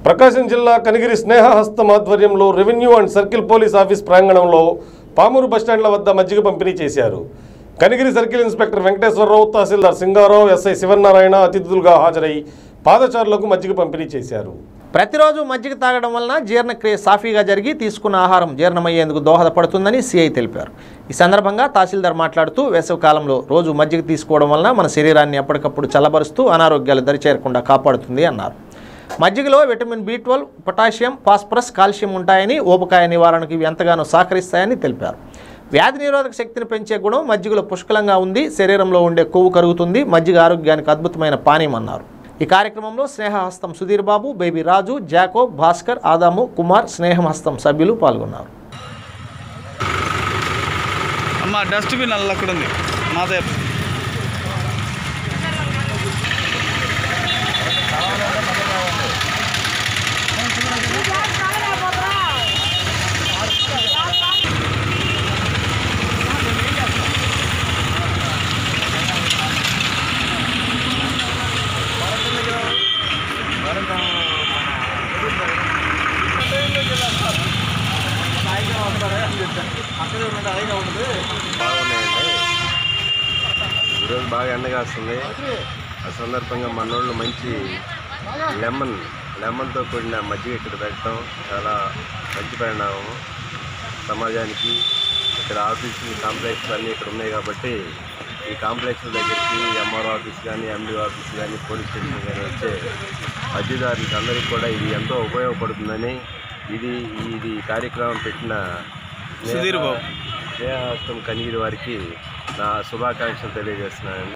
ప్రకాశం జిల్లా కనిగిరి స్నేహహస్తం ఆధ్వర్యంలో revenue and circle police office ప్రాంగణంలో పామూరు బస్టాండ్ల వద్ద మజ్జిగ పంపిణీ చేశారు కనిగిరి సర్కిల్ ఇన్స్పెక్టర్ వెంకటేశ్వరరావు తహసీల్దార్ సింగారావు ఎస్ఐ శివనారాయణ అతిథులుగా హాజరై పాదచారులకు మజ్జిగ పంపిణీ చేశారు ప్రతిరోజు మజ్జిగ తాగడం వలన జీర్ణక్రియ సాఫీగా జరిగి తీసుకున్న ఆహారం జీర్ణమయ్యేందుకు దోహదపడుతుందని సిఐ తెలిపారు ఈ సందర్భంగా తహసీల్దార్ మాట్లాడుతూ వేసవి కాలంలో రోజు మజ్జిగ తీసుకోవడం వలన మన శరీరాన్ని ఎప్పటికప్పుడు చల్లబరుస్తూ అనారోగ్యాలు దరిచేరకుండా కాపాడుతుంది అన్నారు మజ్జిగలో vitamin B twelve potassium phosphorus calcium ఉంటాయని ఊబకాయ నివారణకు ఇవి ఎంతగానో సహకరిస్తాయని తెలిపారు వ్యాధి నిరోధక శక్తిని పెంచే గుణం మజ్జిగలో పుష్కలంగా ఉంది శరీరంలో ఉండే కొవ్వు కరుగుతుంది మజ్జిగ ఆరోగ్యానికి అద్భుతమైన పానీయం అన్నారు ఈ కార్యక్రమంలో స్నేహహస్తం సుధీర్ బాబు బేబీ రాజు జాకోబ్ భాస్కర్ ఆదాము కుమార్ స్నేహహస్తం సభ్యులు పాల్గొన్నారు అమ్మ డస్ట్బిన్ అల్ల అక్కడ ఉంది మాదే బాగున్నాయండి ఈరోజు బాగా ఎండగా వస్తుంది ఆ సందర్భంగా మనోళ్ళు మంచి లెమన్ లెమన్తో కూడిన మజ్జిగ ఇక్కడ పెట్టడం చాలా మంచి పరిణామం సమాజానికి ఇక్కడ ఆఫీస్ కాంప్లెక్స్ అన్నీ ఇక్కడ ఉన్నాయి కాబట్టి ఈ కాంప్లెక్స్ దగ్గరికి ఎంఆర్ఓ ఆఫీస్ కానీ ఎండి ఆఫీస్ కానీ పోలీస్ స్టేషన్ కానీ వచ్చే అర్జీదారులకు అందరికీ కూడా ఇది ఎంతో ఉపయోగపడుతుందని ఇది ఇది కార్యక్రమం పెట్టిన సుధీర్ బాబు స్నేహస్తం కనిగిరి వారికి నా శుభాకాంక్షలు తెలియజేస్తున్నాను